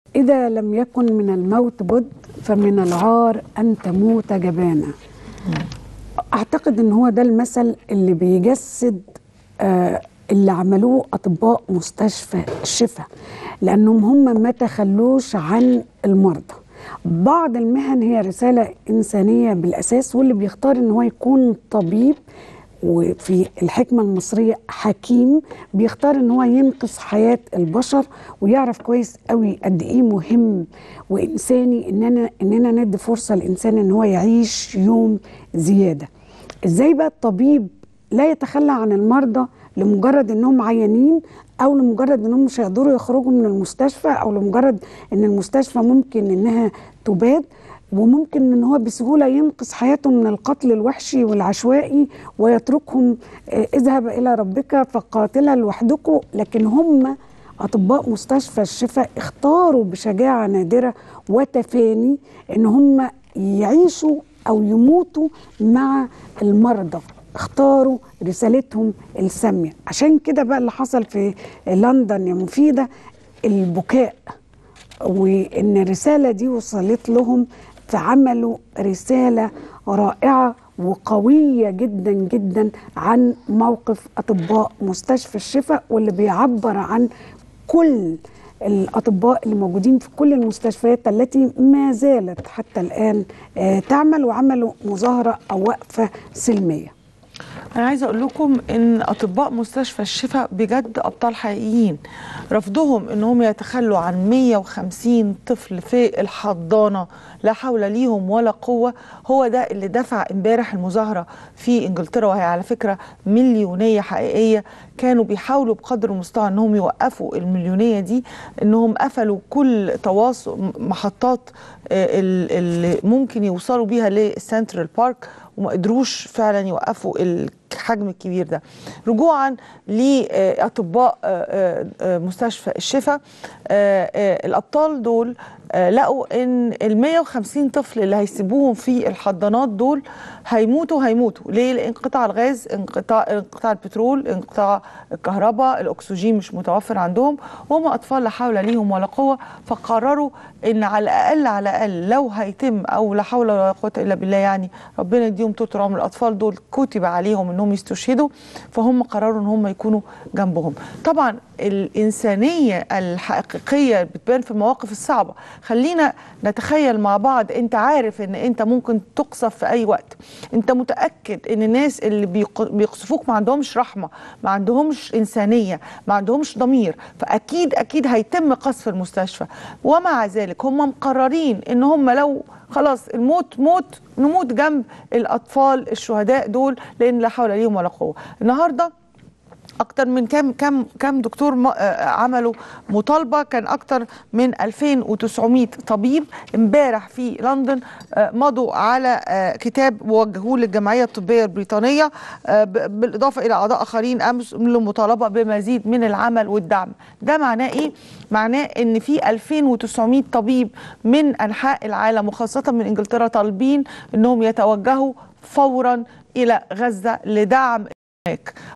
إذا لم يكن من الموت بد فمن العار أن تموت جبانا أعتقد أن هو ده المثل اللي بيجسد آه اللي عملوه أطباء مستشفى الشفا لأنهم هم ما تخلوش عن المرضى بعض المهن هي رسالة إنسانية بالأساس واللي بيختار أن هو يكون طبيب وفي الحكمة المصرية حكيم بيختار ان هو ينقذ حياة البشر ويعرف كويس قوي قد ايه مهم وانساني اننا اننا ندي فرصة للانسان ان هو يعيش يوم زيادة ازاي بقى الطبيب لا يتخلى عن المرضى لمجرد انهم عيانين او لمجرد انهم مش هيقدروا يخرجوا من المستشفى او لمجرد ان المستشفى ممكن انها تباد وممكن ان هو بسهوله ينقذ حياتهم من القتل الوحشي والعشوائي ويتركهم اذهب الى ربك فقاتلا لوحدكم لكن هم اطباء مستشفى الشفاء اختاروا بشجاعه نادره وتفاني ان هم يعيشوا او يموتوا مع المرضى اختاروا رسالتهم الساميه عشان كده بقى اللي حصل في لندن يا مفيده البكاء وان الرساله دي وصلت لهم فعملوا رسالة رائعة وقوية جدا جدا عن موقف أطباء مستشفى الشفاء واللي بيعبر عن كل الأطباء اللي موجودين في كل المستشفيات التي ما زالت حتى الآن تعمل وعملوا مظاهرة أو وقفة سلمية أنا عايزة أقول لكم إن أطباء مستشفى الشفاء بجد أبطال حقيقيين رفضهم إنهم يتخلوا عن 150 طفل في الحضانة لا حول ليهم ولا قوة هو ده اللي دفع امبارح المظاهرة في إنجلترا وهي على فكرة مليونية حقيقية كانوا بيحاولوا بقدر المستطاع إنهم يوقفوا المليونية دي إنهم قفلوا كل تواصل محطات اللي ممكن يوصلوا بيها للسنترال بارك وما قدروش فعلا يوقفوا الحجم الكبير ده رجوعا لاطباء مستشفى الشفاء الابطال دول لقوا ان ال 150 طفل اللي هيسيبوهم في الحضانات دول هيموتوا هيموتوا ليه لان انقطاع الغاز انقطاع انقطاع البترول انقطاع الكهرباء الاكسجين مش متوفر عندهم وهم اطفال لا حول ليهم ولا قوه فقرروا ان على الاقل على الاقل لو هيتم او لا حول ولا قوه الا بالله يعني ربنا يديهم طول عمر الاطفال دول كتب عليهم انهم يستشهدوا فهم قرروا ان هم يكونوا جنبهم طبعا الانسانيه الحقيقيه بتبان في المواقف الصعبه خلينا نتخيل مع بعض انت عارف ان انت ممكن تقصف في اي وقت انت متاكد ان الناس اللي بيقصفوك ما عندهمش رحمه ما عندهمش انسانيه ما عندهمش ضمير فاكيد اكيد هيتم قصف المستشفى ومع ذلك هم مقررين ان هم لو خلاص الموت موت نموت جنب الاطفال الشهداء دول لان لا حول ليهم ولا قوه النهارده اكتر من كام كام كام دكتور عملوا مطالبه كان اكتر من 2900 طبيب امبارح في لندن مضوا على كتاب وجهوه للجمعيه الطبيه البريطانيه بالاضافه الى اعضاء اخرين املوا مطالبه بمزيد من العمل والدعم ده معناه ايه معناه ان في 2900 طبيب من انحاء العالم وخاصه من انجلترا طالبين انهم يتوجهوا فورا الى غزه لدعم هناك